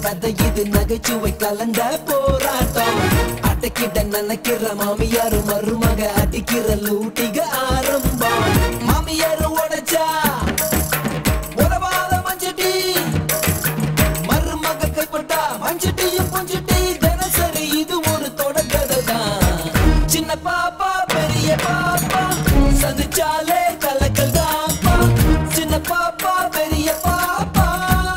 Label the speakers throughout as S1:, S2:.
S1: கதை இது நகைச்சுவை கலந்த போராட்டம் அடக்கிட்ட நினைக்கிற மாமியாரு மருமக அடிக்கிற லூட்டிக ஆரம்பம் மாமியாரு உடைச்சா உதவாத மஞ்சட்டி மருமக கைப்பட்டா மஞ்சட்டியும் புஞ்சட்டி தினசரி இது ஒரு தொடர்கதை தான் சின்ன பாப்பா பெரிய பாப்பா சதிச்சாலே கலக்கல் தாப்பா சின்ன பாப்பா பெரிய பாப்பா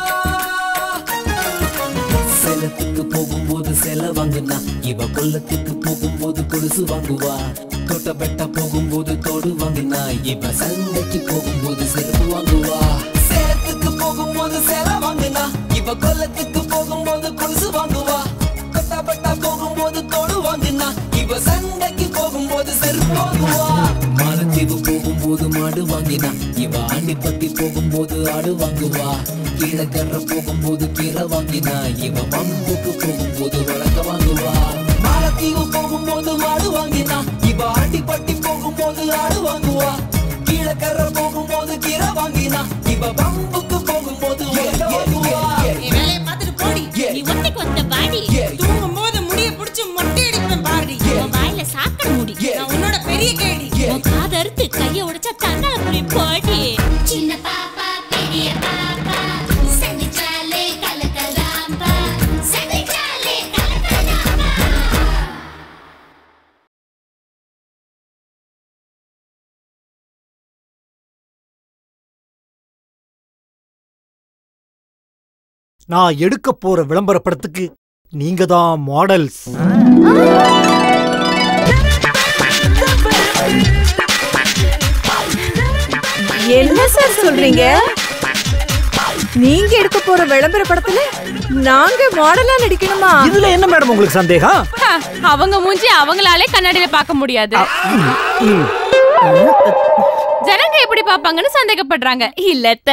S1: சேலத்துக்கு போகும்போது செல வாங்குனா இவ கொல்லத்துக்கு போகும்போது கொலுசு வாங்குவா தொட்ட பெட்ட போகும்போது தோடு வாங்குனா இவ சண்டைக்கு போகும்போது செருப்பு வாங்குவா சேலத்துக்கு போகும்போது செல வாங்குனா இவ கொல்லத்துக்கு போகும்போது கொலுசு வாங்குவா தொட்ட பெட்ட போகும்போது தோடு வாங்குனா இவ சண்டைக்கு போகும்போது செருப்பு வாங்குவா மாலத்தீவு போகும்போது மாடு வாங்கினா இவ ஆண்டிப்பட்டி போகும்போது ஆடு வாங்குவா கீழக்கர போகும்போது கீரை வாங்கினா இவ பம்புக்கு போகும்போது வழக்க வாங்குவா மாலத்தீவு போகும்போது மாடு வாங்கினா இவ ஆண்டிப்பட்டி போகும்போது ஆடு வாங்குவா கீழக்கர போகும்போது கீரை வாங்கினா இவ பம்புக்கு போகும்போது வழக்க வாங்குவா
S2: என் வேலையை பார்த்துட்டு போடி
S3: நீ ஒண்ணுக்கு ஒத்த பாடி
S2: தூங்கும் போது முடிய புடிச்சு மொட்டை அடிப்பேன் பாருடி
S3: உன் வாயில சாக்கடை முடி
S2: நான் உன்னோட பெரிய கேடி
S3: உன் காதறுத்து கைய உடைச்சா தன்னால புரி போடி
S4: சின்ன பாப்பா பெரிய பாப்பா சந்திச்சாலே கலக்கலாம்பா சந்திச்சாலே கலக்கலாம்பா
S5: நான் எடுக்க போற விளம்பர படத்துக்கு நீங்க தான் மாடல்ஸ்
S6: என்ன சார் சொல்றீங்க நீங்க எடுக்க போற விளம்பர படத்துல நாங்க மாடலா நடிக்கணுமா
S5: இதுல என்ன மேடம் உங்களுக்கு சந்தேகம்
S7: அவங்க மூஞ்சி அவங்களாலே கண்ணாடியில பார்க்க முடியாது ஜனங்க எப்படி பாப்பாங்கன்னு சந்தேகப்படுறாங்க இல்லத்த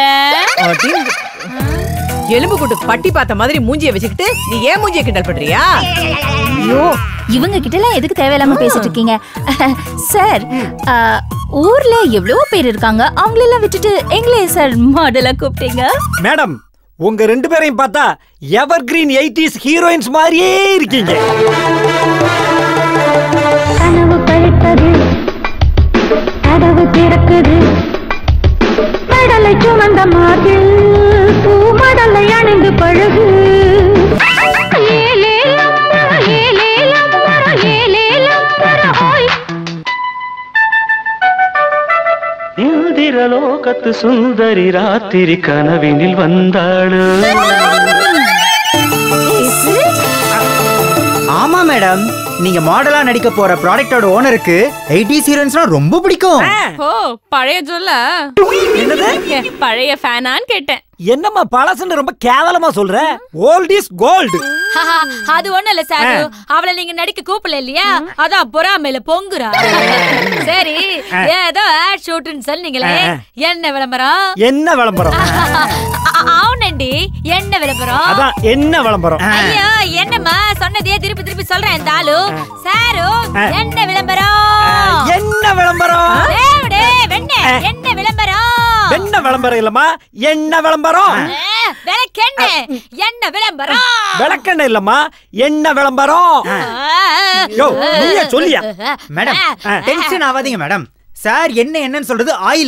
S6: எலும்பு கூட்டு பட்டி பார்த்த மாதிரி மூஞ்சிய வச்சுக்கிட்டு நீ ஏன் மூஞ்சிய கிண்டல் பண்றியா
S8: ஐயோ இவங்க கிட்ட எல்லாம் எதுக்கு தேவையில்லாம பேசிட்டு இருக்கீங்க சார் ஆ, ஊர்ல எவ்வளவோ பேர் இருக்காங்க அவங்களெல்லாம் விட்டுட்டு எங்களே சார் மாடலா கூப்பிட்டீங்க
S5: மேடம் உங்க ரெண்டு பேரையும் பார்த்தா எவர் கிரீன் எயிட்டிஸ் ஹீரோயின்ஸ் மாதிரியே இருக்கீங்க
S4: கனவு பழுத்தது கதவு திறக்குது கடலை சுமந்த மார்பில் பூமடலை அணிந்து பழகு ஏலேலம்பர, ஏலேலம்பர, ஏலேலம்பர, ஓய்.
S9: ಇಂದಿರಲೋಕತ್ತು ಸುಂದರಿ ರಾತ್ರಿ ಕನವಿನಿಲ್ ಬಂದಾಳು
S10: ஆமா மேடம் நீங்க மாடலா நடிக்க போற ப்ராடக்டோட ஓனருக்கு எயிட்டி ஹீரோயின்ஸ்னா ரொம்ப பிடிக்கும்
S7: ஓ பழைய சொல்ல
S5: என்னது
S7: ஏ, பழைய ஃபேனான்னு கேட்டேன்
S5: என்னம்மா பழசுன்னு ரொம்ப கேவலமா சொல்ற ஓல்ட் இஸ் கோல்டு
S3: அது ஒண்ணு இல்ல சார் அவளை நீங்க நடிக்க கூப்பிடல இல்லையா அதான் பொறாமையில பொங்குறா சரி ஏதோ ஆட் ஷூட்னு சொன்னீங்களே என்ன விளம்பரம்
S5: என்ன விளம்பரம்
S3: அ- అవునండి என்ன விளம்பரம்
S5: அதான் என்ன விளம்பரம்
S3: ஐயோ என்னம்மா சொன்னதே திருப்பி திருப்பி சொல்றேன் இந்த ஆளு சாரு என்ன விளம்பரம்
S5: என்ன விளம்பரம்
S3: தேவடே வெண்ண என்ன விளம்பரம்
S5: என்ன விளம்பரம் இல்லம்மா என்ன விளம்பரம்
S3: ஆ, விளக்கெண்ண என்ன விளம்பரம்
S5: விளக்கெண்ண இல்லம்மா என்ன விளம்பரம் யோ, நீயே சொல்லியா?
S10: மேடம் டென்ஷன் ஆகாதீங்க மேடம் சார் என்ன என்னன்னு சொல்றது ஆயில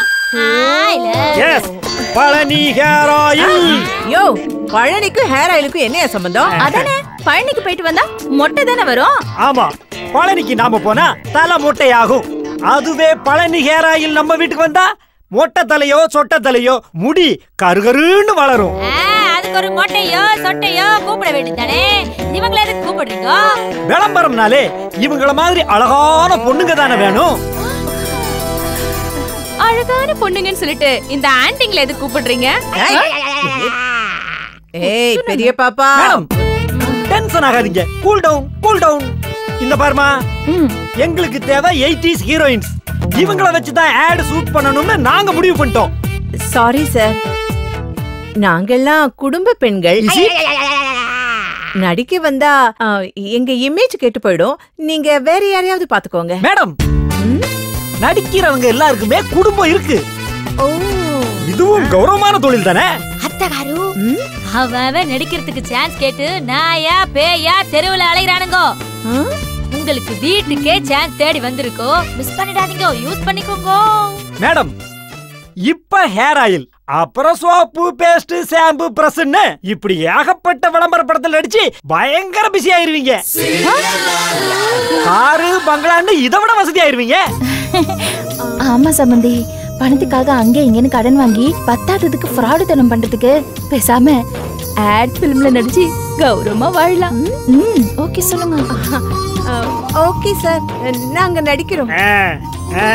S5: எஸ் பழனி ஹேர் ஆயில்
S6: யோ பழனிக்கும் ஹேர் ஆயிலுக்கும் என்னைய சம்பந்தம்
S8: அதானே பழனிக்கு போயிட்டு வந்தா மொட்டை தானே வரும்
S5: ஆமா பழனிக்கு நாம போனா தலை மொட்டையாகும் அதுவே பழனி ஹேர் ஆயில் நம்ம வீட்டுக்கு வந்தா மொட்டை தலையோ சொட்டை தலையோ முடி கருகருன்னு வளரும்
S3: ஆ, அதுக்கு ஒரு மொட்டையோ சொட்டையோ கூப்பிட வேண்டியதானே இவங்கள எதுக்கு கூப்பிடுறீங்க
S5: விளம்பரம்னாலே இவங்கள மாதிரி அழகான பொண்ணுங்க தானே வேணும்
S7: அழகான பொண்ணுங்கன்னு சொல்லிட்டு இந்த ஆன்டிங்களை எதுக்கு கூப்பிடுறீங்க
S6: ஏய் பெரிய பாப்பா
S5: மேடம் டென்ஷன் ஆகாதீங்க கூல் டவுன் கூல் டவுன் இந்த பாருமா எங்களுக்கு தேவை எயிட்டிஸ் ஹீரோயின்ஸ் இவங்கள வச்சு தான் ஆட் ஷூட் பண்ணணும்னு நாங்க முடிவு பண்ணிட்டோம்
S6: சாரி சார் நாங்கெல்லாம் குடும்ப பெண்கள் நடிக்க வந்தா ஆ, எங்க இமேஜ் கெட்டு போயிடும் நீங்க வேற யாரையாவது பாத்துக்கோங்க
S5: மேடம் நடிக்கிறவங்க எல்லாருக்குமே குடும்பம் இருக்கு இதுவும் கௌரவமான தொழில் தானே
S3: சிஸ்டர் காரு அவன் அவன் நடிக்கிறதுக்கு சான்ஸ் கேட்டு நாயா பேயா தெருவுல அலைகிறானுங்கோ உங்களுக்கு வீட்டுக்கே சான்ஸ் தேடி வந்திருக்கோ மிஸ் பண்ணிடாதீங்க யூஸ் பண்ணிக்கோங்க
S5: மேடம் இப்ப ஹேர் ஆயில் அப்புறம் சோப்பு பேஸ்ட் ஷாம்பு பிரஸ்ன்னு இப்படி ஏகப்பட்ட விளம்பர படத்தில் நடிச்சு பயங்கர பிஸி ஆயிருவீங்க காரு பங்களான்னு இதை விட வசதி ஆயிருவீங்க
S8: ஆமா சம்பந்தி பணத்துக்காக அங்க இங்கன்னு கடன் வாங்கி பத்தாததுக்கு ஃப்ராடு தனம் பண்றதுக்கு பேசாம ஆட் பிலிம்ல நடிச்சு கௌரவமா வாழலாம் ம் ஓகே சொல்லுங்க
S6: ஓகே சார் நாங்க நடிக்கிறோம்
S5: ஆ, ஆ.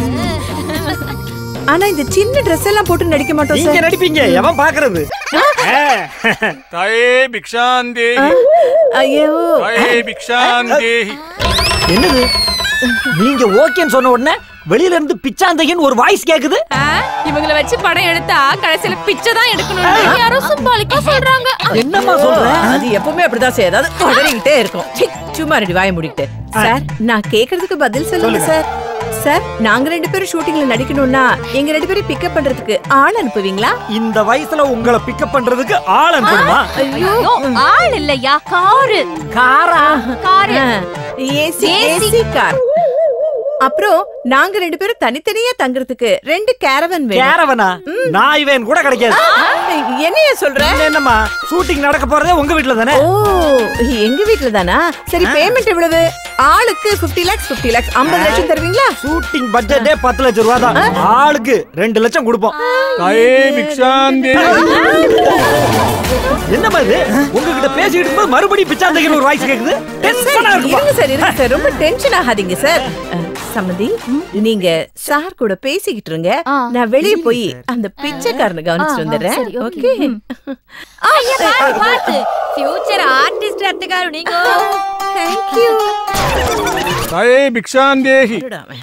S6: ஆனா இந்த சின்ன Dress எல்லாம் போட்டு நடிக்க மாட்டோம்
S5: நீங்க
S6: சார்
S5: நடிப்பீங்க எவன் பாக்குறது ஆ.
S11: தாயே பிக்ஷாந்தேஹி
S6: ஐயோ
S11: தாயே பிக்ஷாந்தேஹி
S5: என்னது நீங்க ஓகேன்னு சொன்ன உடனே வெளியில இருந்து பிச்சாந்தையன் ஒரு வாய்ஸ் கேக்குது
S7: இவங்கள வச்சு படம் எடுத்தா கடைசியில பிச்சை தான் எடுக்கணும் யாரோ சிம்பாலிக்கா சொல்றாங்க
S5: என்னம்மா சொல்ற
S6: அது எப்பவுமே அப்படிதான் சார் ஏதாவது தொடரிக்கிட்டே இருக்கும் சி, சும்மா ரெடி வாய முடிக்கிட்டு சார் நான் கேக்குறதுக்கு பதில் சொல்லுங்க சார் சார் நாங்க ரெண்டு பேரும் ஷூட்டிங்ல நடிக்கணும்னா எங்க ரெண்டு பேரும் பிக்கப் பண்றதுக்கு ஆள் அனுப்புவீங்களா
S5: இந்த வயசுல உங்களை பிக்கப் பண்றதுக்கு ஆள் அனுப்பணுமா
S3: ஐயோ ஆள் இல்லையா காரு
S6: காரா
S3: காரு
S6: ஏசி ஏசி கார் அப்புறம் நாங்க ரெண்டு பேரும் தனித்தனியா தங்குறதுக்கு ரெண்டு கேரவன் வேணும்
S5: கேரவனா நான் இவன் கூட கிடைக்காது
S6: என்னைய சொல்ற
S5: பின்ன என்னம்மா ஷூட்டிங் நடக்க போறதே உங்க வீட்ல தானே
S6: ஓ எங்க வீட்ல தானா சரி பேமெண்ட் எவ்வளவு ஆளுக்கு 50 லேக்ஸ் 50 லேக்ஸ் 50 லட்சம் தருவீங்களா
S5: ஷூட்டிங் பட்ஜெட்டே பத்து லட்சம் ரூபா தான் ஆளுக்கு ரெண்டு லட்சம் கொடுப்போம்
S11: தாயே பிக்ஷாந்தேஹி
S5: என்னம்மா இது உங்ககிட்ட பேசிட்டு இருக்கும்போது மறுபடியும் பிச்சாந்தைக்கு ஒரு வாய்ஸ் கேக்குது டென்ஷனா இருக்குமா
S6: இருங்க சார் இருங்க சார் ரொம்ப டென்ஷன் ஆகாதீங்க சார் அஹ், சம்மந்தி நீங்க சார் கூட பேசிக்கிட்டு இருங்க நான் வெளிய போய் அந்த பிச்சைக்காரனை கவனிச்சுட்டு வந்துடுறேன்
S8: சரி, okay.
S6: ஓகே
S8: ம்.
S3: ஐயா பாத்து பாத்து ஃபியூச்சர் ஆர்டிஸ்ட் அத்துக்காரு நீங்க
S6: தேங்க் யூ
S11: தாயே பிக்ஷாந்தேஹி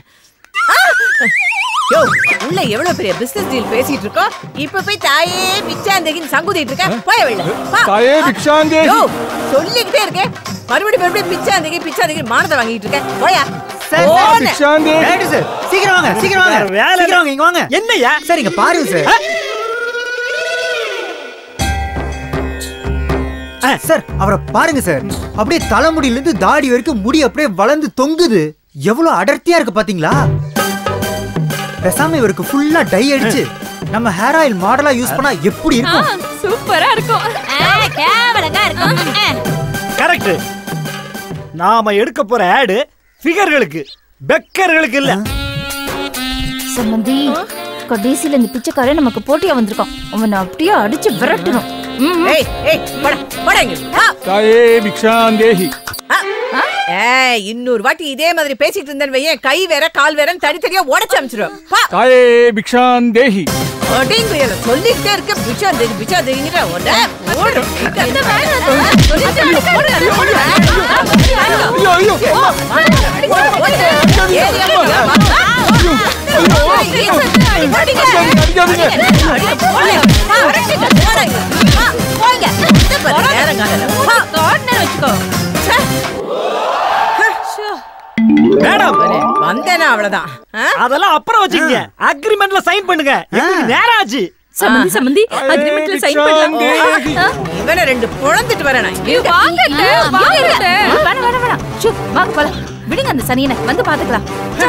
S6: யோ உள்ள எவ்வளவு பெரிய பிசினஸ் டீல் பேசிட்டு இருக்கோம் இப்ப போய் தாயே பிச்சாந்தகின்னு சங்குதிட்டு இருக்க போய வெளில வா.
S11: தாயே பிக்ஷாந்தேஹி
S6: யோ சொல்லிக்கிட்டே இருக்கேன் மறுபடியும் மறுபடியும் பிச்சாந்தகி பிச்சாந்தகி மானத்தை வாங்கிட்டு இருக்க போயா
S10: சார்
S6: போன.
S11: பிக்ஷாந்தேஹி
S10: ரைட்டு சார் சீக்கிரம் வாங்க சீக்கிரம் வாங்க
S5: வேற வேலை
S10: சீக்கிரம் வாங்க இங்க வாங்க
S5: என்னய்யா
S10: சார் இங்க பாருங்க சார் ஆ, சார் அவரை பாருங்க சார் அப்படியே தலைமுடியில இருந்து தாடி வரைக்கும் முடி அப்படியே வளர்ந்து தொங்குது எவ்வளவு அடர்த்தியா இருக்கு பாத்தீங்களா பேசாம இவருக்கு ஃபுல்லா டை அடிச்சு நம்ம ஹேர் ஆயில் மாடலா யூஸ் பண்ணா எப்படி இருக்கும்
S7: சூப்பரா இருக்கும்
S3: கேவலங்கா இருக்கும் ஆ.
S5: கரெக்ட் நாம எடுக்க போற ஆடு ஃபிகர்களுக்கு பெக்கர்களுக்கு இல்ல
S8: சம்பந்தி கடைசியில இந்த பிச்சைக்காரன் நமக்கு போட்டியா வந்திருக்கான் அவனை அப்படியே அடிச்சு விரட்டணும் ம், ம்.
S6: ஏய் ஏய் போடா போடா இங்க வா.
S11: தாயே பிக்ஷாந்தேஹி
S6: ஆ. ஏய் இன்னொரு வாட்டி இதே மாதிரி பேசிட்டு இருந்தேன்னு வையேன் கை வேற கால் வேறன்னு தனித்தனியா உடச்சு அமைச்சிரும் வா
S11: தாயே பிக்ஷாந்தேஹி
S6: அப்படிங்க சொல்லிக்கிட்டே இருக்க பிச்சா தேடி பிச்சா தேடிங்கிற உடனே ஓடு. இந்த வேலை சொல்லிட்டே இருக்க. ஓடு, ஓடு.
S11: ஐயோ ஐயோ
S6: ஓடு. ஏறி அடிங்க. வா. ஓடு, ஈசத்து, அடி, அடிங்க.
S11: அடிக்காதீங்க
S6: அடிங்க, போங்க. வா, வரட்டுங்க. போடாங்க. வா, போங்க. இந்த பாரு, நேரம் காலம். வா. ச்சே.
S5: மேடம்
S6: வந்தேனா அவ்வளவுதான் ஆ?
S5: அதெல்லாம் அப்புறம் வச்சுக்கங்க அக்ரிமெண்ட்ல சைன் பண்ணுங்க எங்களுக்கு நேரம் ஆச்சு
S7: சம்பந்தி சம்பந்தி அக்ரிமெண்ட்ல சைன் பண்ணலாம்
S6: இவனை ரெண்டு புலந்துட்டு வரேன் நான். இருங்க.
S7: வாங்க அத்தை, வாங்க அத்தை.
S8: வேணாம் வேணாம் வேணாம் ஷூ, வாங்க போலாம் விடுங்க அந்த சனியனை வந்து பாத்துக்கலாம்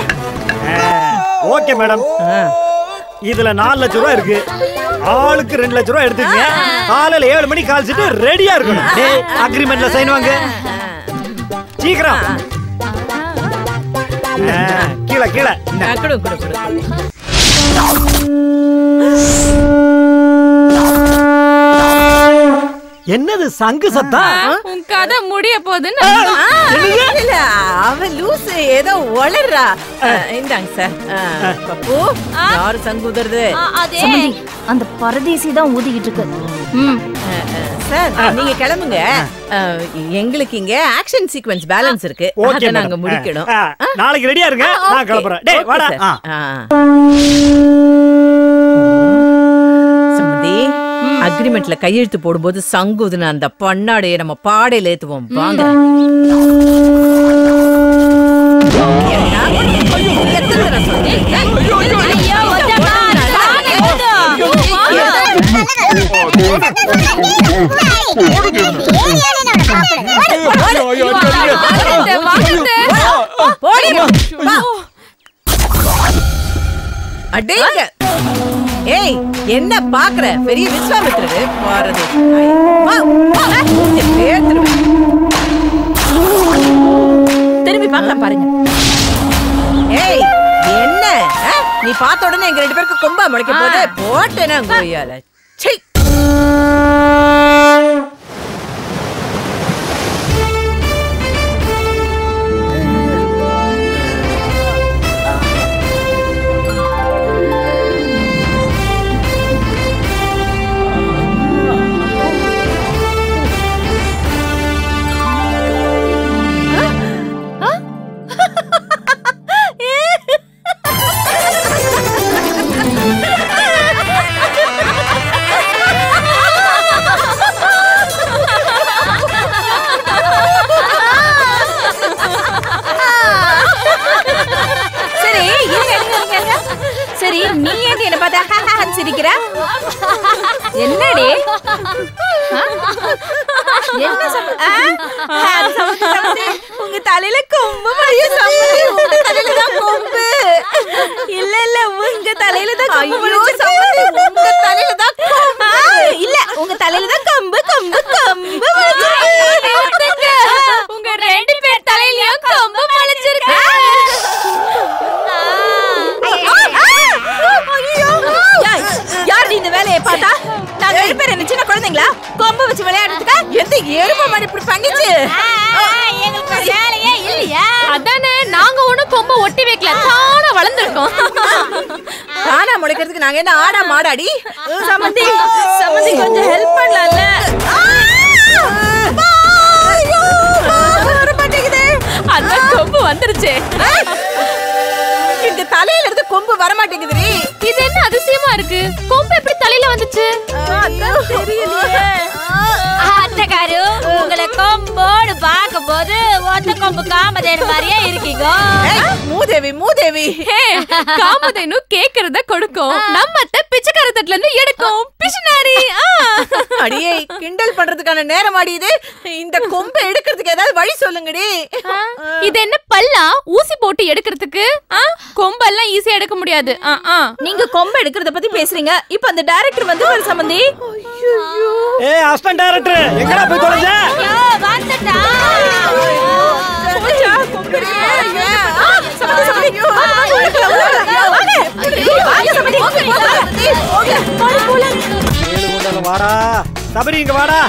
S5: ஓகே மேடம் இதுல நாலு லட்சம் ரூபாய் இருக்கு ஆளுக்கு ரெண்டு லட்சம் ரூபாய் எடுத்துக்கங்க காலையில ஏழு மணி கால்ச்சிட்டு ரெடியா இருக்கணும் டேய் அக்ரிமெண்ட்ல சைன் வாங்க சீக்கிரம் ஆ, கீழே கீழே
S6: ஆ, குடு, குடு, குடு.
S5: என்னது சங்கு சத்தம்
S7: உன் கதை முடிய போகுதுன்னு
S6: ஆ, இல்ல, அவ லூசு ஏதோ வளர்றா இந்தாங்க சார் ஆ, பப்பு யாரு சங்கு உதறது
S3: ஆ, அதே
S8: சம்பந்தி அந்த பரதேசி தான் ஊதிக்கிட்டு இருக்கு ம்
S6: ஆ, ஆ, சார் நீங்க கிளம்புங்க ஆ, எங்களுக்கு இங்க ஆக்ஷன் சீக்வென்ஸ் பேலன்ஸ் இருக்கு
S5: ஓகே
S6: அதை நாங்க முடிக்கணும்
S5: ஆ, நாளைக்கு ரெடியா இருங்க நான் கிளம்புறேன் டேய் வாடா
S6: ஆ. சம்மந்தி அக்ரிமெண்ட்ல கையெழுத்து போடும்போது சங்குதுன அந்த பண்ணாடைய நம்ம பாடையில ஏத்துவோம் வாங்க ஏண்டா? எத்தனை தடவை சொல்றீங்க?
S3: ஐயோ ஒத்தமா, சாமி வந்து.
S6: ஏண்டா? அடேங்க ஏய் என்ன பாக்குற பெரிய விஸ்வாமித்திரரு போறது வா, வா, இந்த பேத்துருவேன். திரும்பி பார்க்கலாம் பாருங்க ஏய் என்ன ஆ? நீ பார்த்த உடனே எங்க ரெண்டு பேருக்கு கொம்பா முளைக்க போது போட்டேனா கோயால சீ
S12: சரி இருங்க, இருங்க, இருங்க, இருங்க. சரி நீ ஏன் என்ன பார்த்தா ஹா, ஹா, ஹான்னு சிரிக்கிற என்னடி ஆ? என்ன சம்ம- ஆ? ஆ, சம்மந்தி, சம்மந்தி, உங்க தலையில கொம்பு மாதிரியே சம்மந்தி, உங்க தலையில தான் கொம்பு இல்ல இல்ல உங்க தலையில தான் கொம்பு முளைச்சிருக்கு. உங்க தலையில தான் கொம்பு இல்ல உங்க தலையில தான் கொம்பு கொம்பு கொம்பு முளைச்சிருக்கு.
S7: உங்க ரெண்டு பேர் தலையிலயும் கொம்பு முளைச்சிருக்கு
S12: யாய், யார் இந்த வேலையை பார்த்தா நாங்க ரெண்டு பேர் என்ன சின்ன குழந்தைங்களா கொம்பு வச்சு விளையாடுறதுக்கா
S6: எந்த எருமை மாடு இப்படி பண்ணிச்சு
S3: எங்களுக்கு வேலையே இல்லையா
S7: அதானே நாங்க ஒண்ணும் கொம்ப ஒட்டி வைக்கல தானா வளர்ந்துருக்கோம்
S6: தானா முளைக்கிறதுக்கு நாங்க என்ன ஆடா மாடாடி
S12: சமந்தி சமந்தி கொஞ்சம் ஹெல்ப் பண்ணலாம்ல
S6: வர மாட்டேங்குது
S7: அதான் கொம்பு வந்துருச்சு
S6: எங்க தலையில இருந்து கொம்பு வர மாட்டேங்குதுடி
S7: இது என்ன அதிசயமா இருக்கு கொம்பு எப்படி தலையில வந்துச்சு
S12: தெரியலையே
S3: அத்தைக்காரு உங்களை கொம்போடு பார்க்கும்போது ஒத்த கொம்பு காமதேனு மாதிரியே இருக்கீங்க
S6: ஏய், மூதேவி மூதேவி
S7: ஹே, காமதேனு கேக்குறத கொடுக்கும் நம்ம அத்தை பிச்சைக்கார தட்டுல இருந்து எடுக்கும் பிசுனாரி ஆ.
S6: அடியே கிண்டல் பண்றதுக்கான நேரம் ஆடி இது இந்த கொம்பை எடுக்கிறதுக்கு ஏதாவது வழி சொல்லுங்கடி
S7: இது என்ன பல்லா ஊசி போட்டு எடுக்கிறதுக்கு ஆ? கொம்பெல்லாம் ஈஸியா எடுக்க முடியாது ஆ, ஆ.
S12: நீங்க கொம்பு எடுக்கிறத பத்தி பேசுறீங்க இப்ப அந்த டைரக்டர் வந்து ஒரு சம்பந்தி
S5: ஏ அசிஸ்டன்ட் டைரக்டர் எங்கடா போய் தொலைஞ்ச
S3: ஐயோ, வந்துட்டா
S12: போச்சா? கொம்பு எடுக்க போறீங்க. ஆ, சம்பந்தி, சம்பந்தி. வாங்க, வாங்க, உள்ள போலாம், உள்ள போலாம். வாங்க. வாங்க, சம்பந்தி. போங்க, போங்க. போங்க, போலாம்.
S5: ஏழு கொண்டால வாடா சபரி இங்க வாடா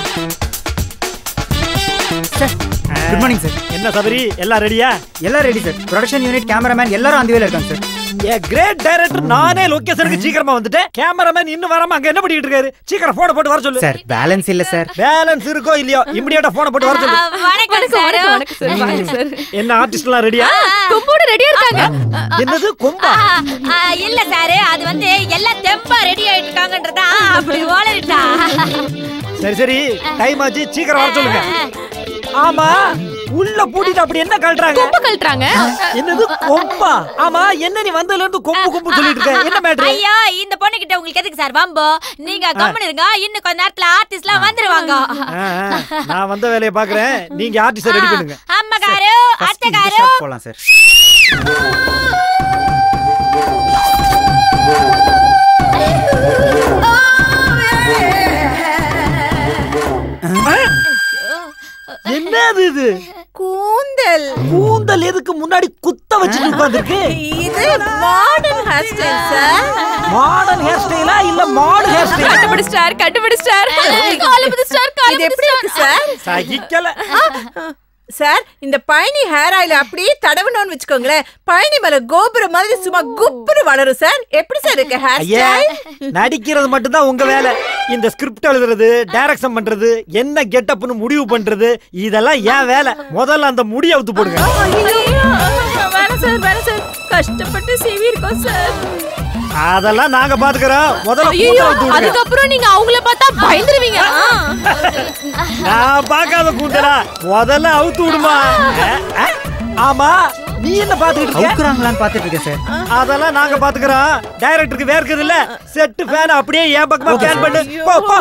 S10: குட் மார்னிங் சார்
S5: என்ன சபரி எல்லாம் ரெடியா
S10: எல்லாம் ready sir production unit cameraman எல்லாரும் அந்த வேலை இருக்காங்க சார்
S5: ஏ கிரேட் டைரக்டர் நானே லொகேஷனுக்கு சீக்கிரமா வந்துட்டேன் கேமராமேன் இன்னும் வராம அங்க என்ன பண்ணிட்டு இருக்காரு சீக்கிரம் போன போட்டு வர சொல்லு
S10: சார் பேலன்ஸ் இல்ல சார்
S5: பேலன்ஸ் இருக்கோ இல்லையோ இமிடியேட்டா போன போட்டு வர சொல்லு
S3: வணக்கம் சார்
S7: வணக்கம் சார் வணக்கம் சார்
S5: என்ன ஆர்டிஸ்ட் எல்லாம் ரெடியா
S7: கொம்போட ரெடியா இருக்காங்க
S5: என்னது கொம்பா
S3: ஆ, இல்ல சார் அது வந்து எல்லாம் தெம்பா ரெடி ஆயிட்டு இருக்காங்கன்றதா அப்படி ஓலரிட்டா
S5: சரி சரி டைம் ஆச்சு சீக்கிரம் வர சொல்லுங்க ஆமா உள்ள பூட்டிட்டு அப்படி என்ன கழட்டுறாங்க
S7: கொம்பு கழட்டுறாங்க
S5: என்னது கொம்பா ஆமா என்ன நீ வந்ததுல இருந்து கொம்பு கொம்பு சொல்லிட்டு இருக்க என்ன மேட்ரு
S3: ஐயோ இந்த பொண்ணு கிட்ட உங்களுக்கு எதுக்கு சார் வம்போ நீங்க கம்முனு இருங்க இன்னும் கொஞ்ச நேரத்துல ஆர்டிஸ்ட்லாம் வந்துருவாங்க
S5: நான் வந்த வேலையை பாக்குறேன் நீங்க ஆர்டிஸ்ட் ரெடி பண்ணுங்க
S3: அம்மகாரு அத்தைக்காரு
S10: ஷாட் போலாம் சார்
S5: என்னது இது
S6: கூந்தல்
S5: கூந்தல் எதுக்கு முன்னாடி குத்த வச்சுட்டு உட்கார்ந்திருக்கு
S6: இது modern hair style sir
S5: modern hair ஸ்டைலா இல்ல மாடு ஹேர் ஸ்டைலா
S7: கண்டுபிடிச்சிட்டார் கண்டுபிடிச்சிட்டார் கால பிடிச்சிட்டார் கால
S6: இது எப்படி இருக்கு சார்
S5: சகிக்கல
S6: சார் இந்த பழனி ஹேர் ஆயில் அப்படியே தடவணும்னு வச்சுக்கோங்களேன் பழனி மேல கோபுரம் மாதிரி சும்மா குப்புன்னு வளரும் சார் எப்படி சார் இருக்கு ஹேர்
S5: ஐயா
S6: ஸ்டைல்
S5: நடிக்கிறது மட்டும்தான் உங்க வேலை இந்த ஸ்கிரிப்ட் எழுதுறது டைரக்ஷன் பண்றது என்ன கெட்டப்னு முடிவு பண்றது இதெல்லாம் ஏன் வேலை முதல்ல அந்த முடிய அவுத்து போடுங்க
S12: வேணாம் சார் வேணாம் சார் கஷ்டப்பட்டு சிவி இருக்கோம் சார்
S5: அதெல்லாம் நாங்க பாத்துக்கிறோம் முதல்ல
S7: ஐயோ
S5: கூந்தல் அவுத்து விடுங்க
S7: அதுக்கப்புறம் நீங்க அவங்கள பார்த்தா பயந்துருவீங்க ஆ.
S5: நான் பார்க்காத கூந்தலா முதல்ல அவுத்து விடுமா அஹ், அஹ். ஆமா நீ என்ன பாத்துக்கிட்டு இருக்க
S10: அவுக்குறாங்களான்னு பாத்துட்டு இருக்கேன் சார்
S5: அதெல்லாம் நாங்க பாத்துக்கிறோம் டைரக்டருக்கு வேர்க்குது இல்ல செட்டு ஃபேன் அப்படியே என் பக்கமா ஃபேன் பண்ணு போ போ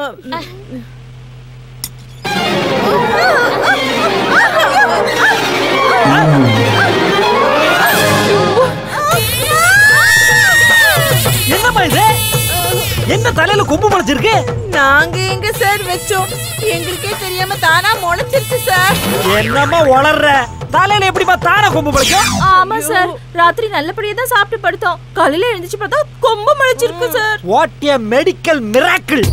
S5: என்னம்மா இது என்ன தலையில கொம்பு முளைச்சிருக்கு
S6: நாங்க எங்க சார் வச்சோம் எங்களுக்கே தெரியாம தானா முளைச்சிருச்சு சார்
S5: என்னம்மா வளர்ற தலையில எப்படிமா தானா கொம்பு முளைக்கும்
S12: ஆமா சார் ராத்திரி நல்லபடியா தான் சாப்பிட்டு படுத்தோம் காலையில எழுந்துச்சு பார்த்தா கொம்பு முளைச்சிருக்கு sir
S5: what a medical miracle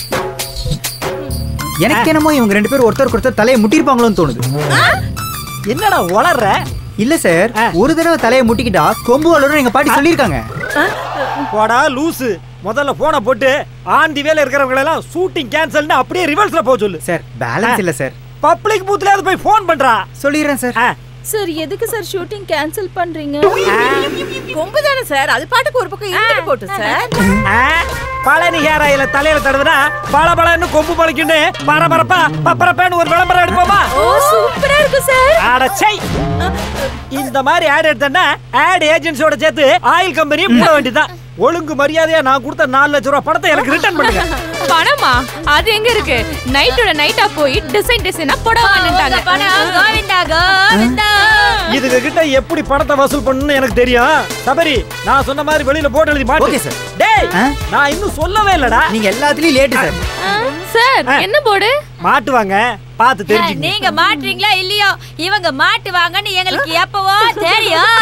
S10: எனக்கு என்னமோ இவங்க ரெண்டு பேரும் ஒருத்தருக்கு ஒருத்தர் தலையை முட்டிருப்பாங்களோன்னு தோணுது
S5: என்னடா வளர்ற
S10: இல்ல சார் ஒரு தடவை தலையை முட்டிக்கிட்டா கொம்பு வளரும் எங்க பாட்டி சொல்லியிருக்காங்க
S5: போடா லூசு முதல்ல போனை போட்டு ஆன் தி வேல இருக்கிறவங்க எல்லாம் ஷூட்டிங் கேன்சல்னு அப்படியே ரிவர்ஸ்ல போக சொல்லு
S10: சார் பேலன்ஸ் இல்ல சார்
S5: பப்ளிக் பூத்லயாவது போய் ஃபோன் பண்றா
S10: சொல்லிடுறேன் சார்
S12: சார் எதுக்கு சார் ஷூட்டிங் கேன்சல் பண்றீங்க
S6: கொம்பு தானே சார் அது பாட்டுக்கு ஒரு பக்கம் இழுத்துட்டு போட்டு சார்
S5: பழனி ஹேர் ஆயில தலையில தடவுனா பல பலன்னு கொம்பு பழக்கின்னு பரபரப்பா பப்பரப்பேன்னு ஒரு விளம்பரம் எடுப்போமா
S12: ஓ சூப்பரா இருக்கு சார்
S5: அடச்சை இந்த மாதிரி ஆட் எடுத்தேன்னா ஆட் ஏஜென்சியோட சேர்த்து ஆயில் கம்பெனியும் போட வேண்டியதுதான் ஒழுங்கு மரியாதையா நான் கொடுத்த நாலு லட்சம் ரூபாய் பணத்தை எனக்கு ரிட்டர்ன் பண்ணுங்க
S7: பணமா அது எங்க இருக்கு நைட்டோட நைட்டா போய் டிசைன் டிசைனா போட
S3: பணம் கோவிந்தா கோவிந்தா
S5: இதுங்க கிட்ட எப்படி பணத்தை வசூல் பண்ணணும்னு எனக்கு தெரியும் சபரி நான் சொன்ன மாதிரி வெளியில போட்டு எழுதி மாட்டு
S10: Okay, sir.
S5: டேய் நான் இன்னும் சொல்லவே இல்லடா
S10: நீங்க எல்லாத்துலயும் லேட்டு சார்
S7: சார் என்ன போர்டு
S5: மாட்டுவாங்க பார்த்து தெரிஞ்சுங்க
S3: நீங்க மாட்டுறீங்களா இல்லையோ இவங்க மாட்டுவாங்கன்னு எங்களுக்கு எப்பவோ தெரியும்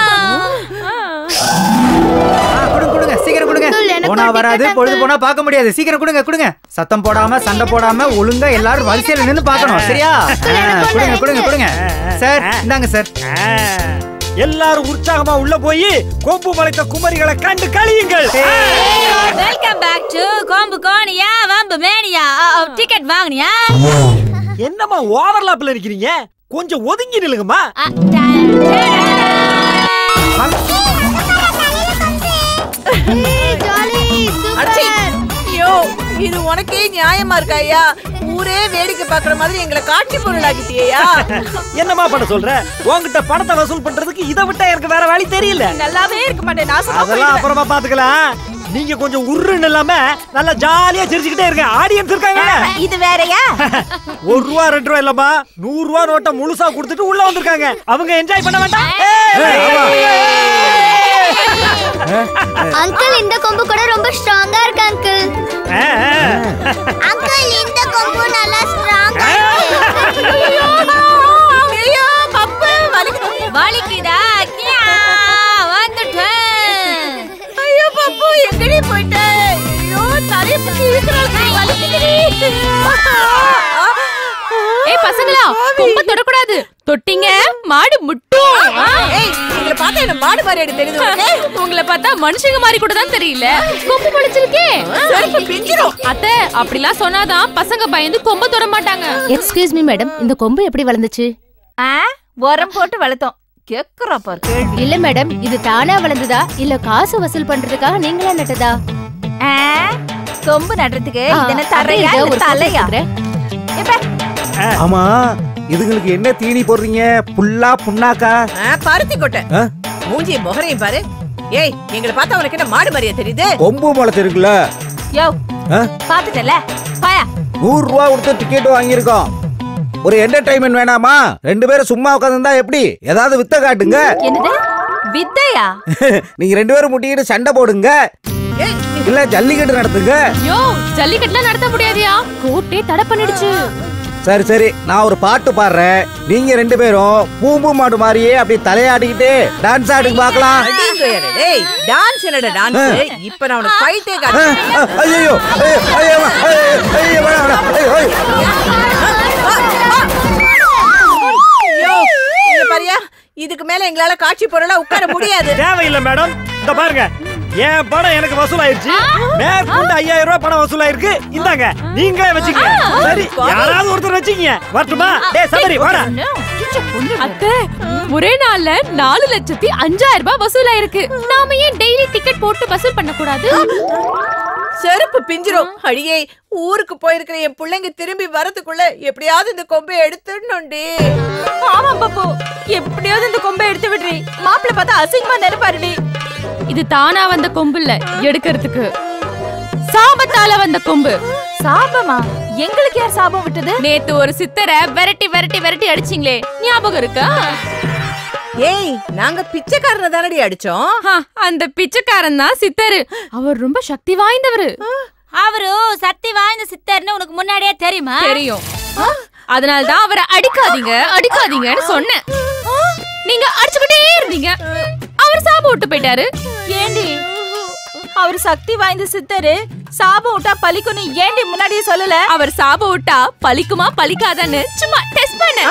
S10: ஆ, கொடுங்க கொடுங்க சீக்கிரம் கொடுங்க போனா வராது பொழுது போனா பார்க்க முடியாது சீக்கிரம் கொடுங்க கொடுங்க சத்தம் போடாம சண்டை போடாம ஒழுங்கா எல்லாரும் வரிசையில நின்னு பார்க்கணும் சரியா ஆ, கொடுங்க கொடுங்க கொடுங்க சார் இந்தாங்க சார்
S5: எல்லாரும் உற்சாகமா உள்ள போய் கொம்பு முளைத்த குமரிகளை கண்டு கழியுங்கள்
S3: வெல்கம் பேக் டு கோம்பு கோணியா வம்பு மேனியா டிக்கெட் வாங்குனியா
S5: என்னம்மா ஓவர்லாப்ல நிக்கிறீங்க கொஞ்சம் ஒதுங்கி நில்லுங்கம்மா
S6: அடச்சீ. ஐயோ இது உனக்கே நியாயமா இருக்கா ஐயா ஊரே வேடிக்கை பாக்குற மாதிரி எங்களை காட்சி பொருளாக்கிட்டியா
S5: என்னம்மா பண்ண சொல்ற உன்கிட்ட பணத்தை வசூல் பண்றதுக்கு இதை விட்டா எனக்கு வேற வழி தெரியல
S6: நல்லாவே இருக்க மாட்டேன் நான் சும்மா
S5: அதெல்லாம் அப்புறமா பாத்துக்கலாம் நீங்க கொஞ்சம் உருன்னு இல்லாம நல்லா ஜாலியா சிரிச்சுக்கிட்டே இருங்க ஆடியன்ஸ் இருக்காங்க
S6: இது வேறயா
S5: ஒரு ரூபா ரெண்டு ரூபா இல்லம்மா நூறு ரூபா நோட்டை முழுசா கொடுத்துட்டு உள்ள வந்திருக்காங்க அவங்க என்ஜாய் பண்ண வேண்டாம்
S13: அங்கிள் இந்த கொம்பு கூட ரொம்ப ஸ்ட்ராங்கா இருக்கு அங்கிள் அங்கிள் இந்த கொம்பு நல்லா ஸ்ட்ராங்கா
S6: ஐயோ பப்பு வலிக்குது
S3: வலிக்குதா கியா வந்துட்டேன்
S6: ஐயோ பப்பு எங்கடி போயிட்ட ஐயோ தலைய பிடிச்சி இழுக்கிறாங்க வலிக்குதுடி
S7: ஏய் பசங்களா கொம்ப தொடக்கூடாது தொட்டிங்க மாடு முட்டும் ஆ.
S6: ஏய் உங்களை பார்த்தா என்ன மாடு மாதிரி அடி தெரியுது உனக்கு
S7: உங்களை பார்த்தா மனுஷங்க மாதிரி கூட தான் தெரியல கொம்பு பிடிச்சிருக்கே
S6: செருப்பு பிஞ்சிரும்
S7: அத்தை அப்படிலாம் சொன்னாதான் பசங்க பயந்து கொம்ப தொட மாட்டாங்க
S8: எக்ஸ்கியூஸ் மீ மேடம் இந்த கொம்பு எப்படி வளர்ந்துச்சு
S12: ஆ உரம் போட்டு வளர்த்தோம் கேக்குறா பார் கேள்வி
S8: இல்ல மேடம் இது தானா வளர்ந்ததா இல்ல காசு வசூல் பண்றதுக்காக நீங்களா நட்டதா
S12: ஆ, கொம்பு நடுறதுக்கு
S8: ஆ,
S12: இதென்ன
S8: அப்படியே
S12: தரையா
S8: இதோ
S12: இல்ல
S8: ஒரு
S12: தலையா
S8: கொடுக்குறேன்.
S14: ஆமா இதுங்களுக்கு என்ன தீனி போடுறீங்க புல்லா புண்ணாக்கா
S6: ஆ, பருத்தி கொட்டை
S14: ஆ?
S6: மூஞ்சியும் முகரையும் பாரு ஏய் எங்களை பார்த்தா உனக்கு என்ன மாடு மாதிரியா தெரியுது
S14: கொம்பு முளைச்சு இருக்குல்ல
S12: யோ
S14: ஆ?
S12: பாத்துட்டல பாயா
S14: நூறு ரூபா கொடுத்து டிக்கெட் வாங்கியிருக்கோம் ஒரு என்டர்டைன்மெண்ட் வேணாமா ரெண்டு பேரும் சும்மா உட்காந்துருந்தா எப்படி ஏதாவது வித்த காட்டுங்க
S12: என்னது வித்தையா
S14: நீங்க ரெண்டு பேரும் முட்டிக்கிட்டு சண்டை போடுங்க இல்ல ஜல்லிக்கட்டு நடத்துங்க
S7: யோ ஜல்லிக்கட்டுலாம் நடத்த முடியாதியா கோர்ட்டே தடை பண்ணிடுச்சு
S14: சரி சரி நான் ஒரு பாட்டு பாடுறேன் நீங்க ரெண்டு பேரும் பூம்பு மாடு மாதிரியே அப்படி தலையாடிக்கிட்டு டான்ஸ் ஆடுங்க பார்க்கலாம்
S6: அடிங்கோயாரே, டேய் டான்ஸ் என்னடா டான்ஸ் இப்ப நான் உனக்கு ஃபைட்டே
S14: ஆ,
S6: காட்டுறேன்
S14: ஆ, ஐயோ ஐயோ, ஐயோ, ஐயோ, ஐயோ, வேணாம், வேணாம், ஐயோ, ஐயோ.
S6: ஐயோ இங்க பாரியா இதுக்கு மேல எங்களால காட்சி பொருளா உட்கார முடியாது
S5: தேவையில்லை மேடம் இந்த பாருங்க என் பணம் எனக்கு வசூலாயிருச்சு மேற்கொண்டு ஐயாயிரம் ரூபாய் பணம் வசூலாயிருக்கு இந்தாங்க நீங்களே வச்சுக்கங்க சரி யாராவது ஒருத்தர் வச்சுக்கங்க வரட்டுமா டேய் சபரி வாடா
S7: அத்தை ஒரே நாள்ல நாலு லட்சத்தி அஞ்சாயிரம் ரூபாய் வசூலாயிருக்கு நாம ஏன் டெய்லி டிக்கெட் போட்டு வசூல் பண்ண கூடாது
S6: செருப்பு பிஞ்சிரும் அடியே ஊருக்கு போயிருக்கிற என் பிள்ளைங்க திரும்பி வரதுக்குள்ள எப்படியாவது இந்த கொம்பை எடுத்துடணும்டி
S12: ஆமா பாப்பு எப்படியாவது இந்த கொம்பை எடுத்து விடுறி மாப்பிள்ள பார்த்தா அசிங்கமா நினைப்பாருடி
S7: இது தானா வந்த கொம்பு இல்ல எடுக்கிறதுக்கு சாபத்தால வந்த கொம்பு
S12: சாபமா எங்களுக்கு யார் சாபம் விட்டது
S7: நேத்து ஒரு சித்தரை விரட்டி விரட்டி விரட்டி அடிச்சிங்களே ஞாபகம் இருக்கா
S6: ஏய் நாங்க பிச்சைக்காரனை தானடி அடிச்சோம்
S7: ஹா, அந்த பிச்சைக்காரன் தான் சித்தரு அவர் ரொம்ப சக்தி வாய்ந்தவரு
S3: அவரு சக்தி வாய்ந்த சித்தர்னு உனக்கு முன்னாடியே தெரியுமா
S7: தெரியும் அதனால தான் அவரை அடிக்காதீங்க அடிக்காதீங்கன்னு சொன்னேன் நீங்க அடிச்சுக்கிட்டே இருந்தீங்க அவர் சாபம் விட்டு போயிட்டாரு
S12: ஏண்டி அவர் சக்தி வாய்ந்த சித்தரு சாபம் விட்டா பலிக்குன்னு ஏண்டி முன்னாடியே சொல்லல
S7: அவர் சாபம் விட்டா பலிக்குமா பலிக்காதான்னு சும்மா டெஸ்ட் பண்ண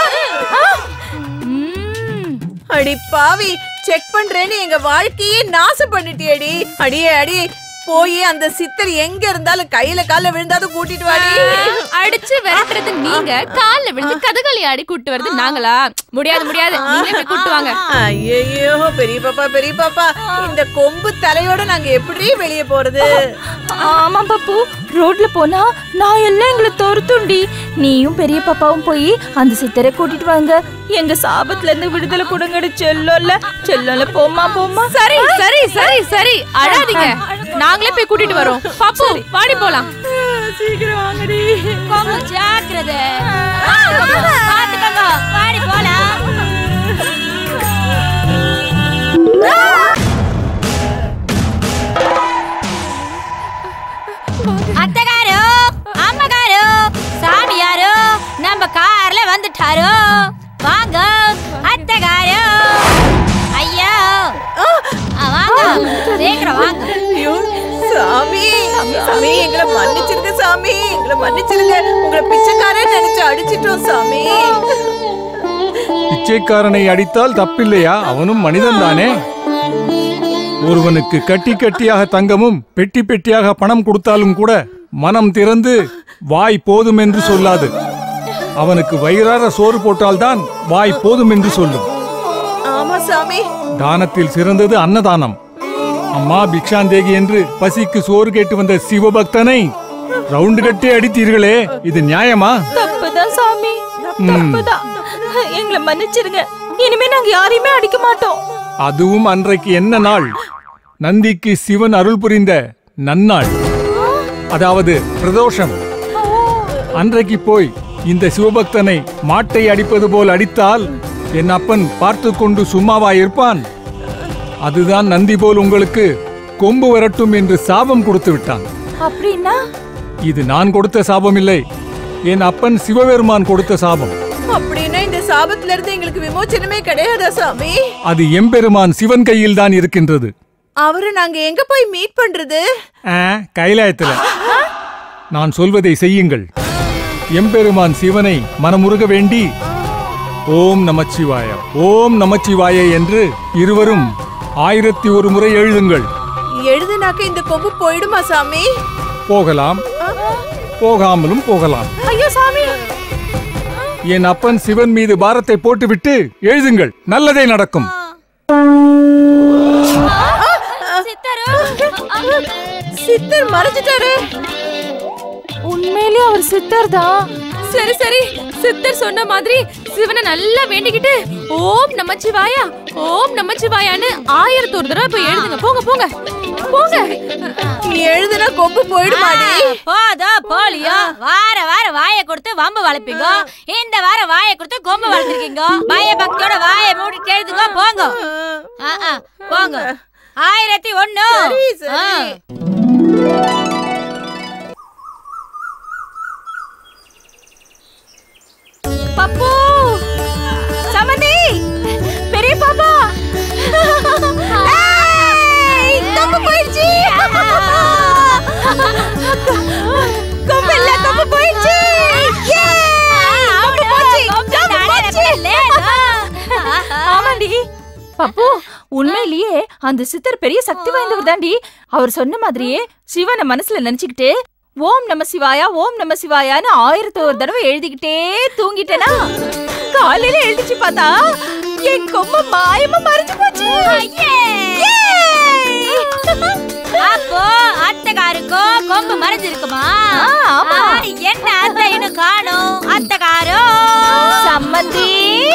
S6: அடி பாவி செக் பண்றேன்னு எங்க வாழ்க்கையே நாசம் பண்ணிட்டியேடி அடியே அடி போய் அந்த சித்தர் எங்க இருந்தாலும் கையில கால விழுந்தாது கூட்டிட்டு வாடி
S7: அடிச்சு விரட்டுறது நீங்க கால்ல விழுந்து கதகளி ஆடி கூட்டு வருது நாங்களா முடியாது முடியாது நீங்களே போய் கூட்டு வாங்க
S6: ஐயோ பெரிய பாப்பா பெரிய பாப்பா இந்த கொம்பு தலையோட நாங்க எப்படி வெளியே போறது
S12: ஆமா பப்பு ரோட்ல போனா நான் எல்லாம் எங்களை துரத்துண்டி நீயும் பெரிய பாப்பாவும் போய் அந்த சித்தரை கூட்டிட்டு வாங்க எங்க சாபத்துல இருந்து விடுதலை கொடுங்கடி செல்லோல்ல செல்லோல்ல போமா போமா
S7: சரி சரி சரி சரி அழாதீங்க நாங்களே போய் கூட்டிட்டு வரோம் பாப்பு வாடி போலாம்
S12: சீக்கிரம் வாங்கடி
S3: கொம்பு ஜாக்கிரதை பாத்துக்கோங்க வாடி போலாம் அத்தகாரோ அம்மகாரோ சாமியாரோ நம்ம கார்ல வந்துட்டாரோ வாங்க அத்தகாரோ ஐயோ ஆ, வாங்க சீக்கிரம் வாங்க
S6: ஐயோ சாமி சாமி எங்களை மன்னிச்சிருங்க சாமி எங்களை மன்னிச்சிருங்க உங்களை பிச்சைக்காரன் நினைச்சு அடிச்சிட்டோம் சாமி
S11: பிச்சைக்காரனை அடித்தால் தப்பில்லையா அவனும் மனிதன் தானே ஒருவனுக்கு கட்டி கட்டியாக தங்கமும் பெட்டி பெட்டியாக பணம் கொடுத்தாலும் கூட மனம் திறந்து வாய் போதும் என்று சொல்லாது அவனுக்கு வயிறார சோறு போட்டால்தான் வாய் போதும் என்று சொல்லும்
S6: ஆமா சாமி
S11: தானத்தில் சிறந்தது அன்னதானம் அம்மா பிக்ஷாந்தேகி என்று பசிக்கு சோறு கேட்டு வந்த சிவபக்தனை ரவுண்டு கட்டி அடித்தீர்களே இது நியாயமா
S12: தப்புதான் சாமி
S11: ம்.
S12: தப்புதான் எங்களை மன்னிச்சிருங்க இனிமே நாங்க யாரையுமே அடிக்க மாட்டோம்
S11: அதுவும் அன்றைக்கு என்ன நாள் நந்திக்கு சிவன் அருள் புரிந்த நன்னாள் அதாவது பிரதோஷம் அன்றைக்கு போய் இந்த சிவபக்தனை மாட்டை அடிப்பது போல் அடித்தால் என் அப்பன் பார்த்து கொண்டு சும்மாவா இருப்பான் அதுதான் நந்தி போல் உங்களுக்கு கொம்பு வரட்டும் என்று சாபம் கொடுத்து விட்டான்
S12: அப்படின்னா
S11: இது நான் கொடுத்த சாபம் இல்லை என் அப்பன் சிவபெருமான் கொடுத்த சாபம்
S6: அப்படின்னா இந்த சாபத்துல இருந்து எங்களுக்கு விமோச்சனமே கிடையாதா சாமி
S11: அது எம்பெருமான் சிவன் கையில் தான் இருக்கின்றது
S6: அவரை நாங்க எங்க போய் மீட் பண்றது
S11: ஆ, கைலாயத்துல நான் சொல்வதை செய்யுங்கள் எம்பெருமான் சிவனை மனமுருக வேண்டி ஓம் நமச்சிவாய ஓம் நமச்சிவாய என்று இருவரும் ஆயிரத்தி ஒரு முறை எழுதுங்கள்
S6: எழுதுனாக்க இந்த கொம்பு போயிடுமா சாமி
S11: போகலாம் போகாமலும் போகலாம்
S12: ஐயோ சாமி
S11: என் அப்பன் சிவன் மீது பாரத்தை போட்டுவிட்டு எழுதுங்கள் நல்லதே நடக்கும்
S6: சித்தர் மறைச்சிட்டாரு
S12: உண்மையிலேயே அவர் சித்தர் தான்
S7: சரி சரி சித்தர் சொன்ன மாதிரி சிவனை நல்லா வேண்டிக்கிட்டு ஓம் நமச்சிவாயா ஓம் நமச்சிவாயான்னு ஆயிரத்தி ஒரு தடவை போய் எழுதுங்க போங்க போங்க போங்க
S6: நீ எழுதுனா கொம்பு போயிடுமாடி
S3: போதோ போலியோ வார வார வாயை கொடுத்து வம்பு வளர்ப்பீங்க இந்த வார வாயை கொடுத்து கொம்பு வளர்த்துருக்கீங்க பய பக்தியோட வாயை மூடி எழுதுங்க போங்க ஆ, ஆ, போங்க ஆயிரத்தி ஒண்ணு
S6: சரி, சரி.
S3: ஆ.
S12: பப்பு சமந்தி பெரிய பாப்பா ஏய், கொம்பு போயிடுச்சு கொம்பு இல்ல கொம்பு போயிடுச்சு ஏய், கொம்பு போச்சு, கொம்பு போச்சு. ஆமாண்டி பப்பு உண்மையிலேயே அந்த சித்தர் பெரிய சக்தி வாய்ந்தவர் தாண்டி அவர் சொன்ன மாதிரியே சிவனை மனசுல நினைச்சுக்கிட்டு ஓம் நம சிவாயா ஓம் நம சிவாயான்னு ஆயிரத்தி ஒரு தடவை எழுதிக்கிட்டே தூங்கிட்டேனா காலையில எழுதிச்சு பார்த்தா என் கொம்ப மாயமா மறைஞ்சு போச்சு
S3: ஆ, அப்போ அத்தைக்காருக்கோ கொம்பு மறைஞ்சிருக்குமா
S8: ஆமா.
S3: ஆ, என்ன அத்தை இன்னும் காணோம் அத்தைக்காரோ
S8: சம்மந்தி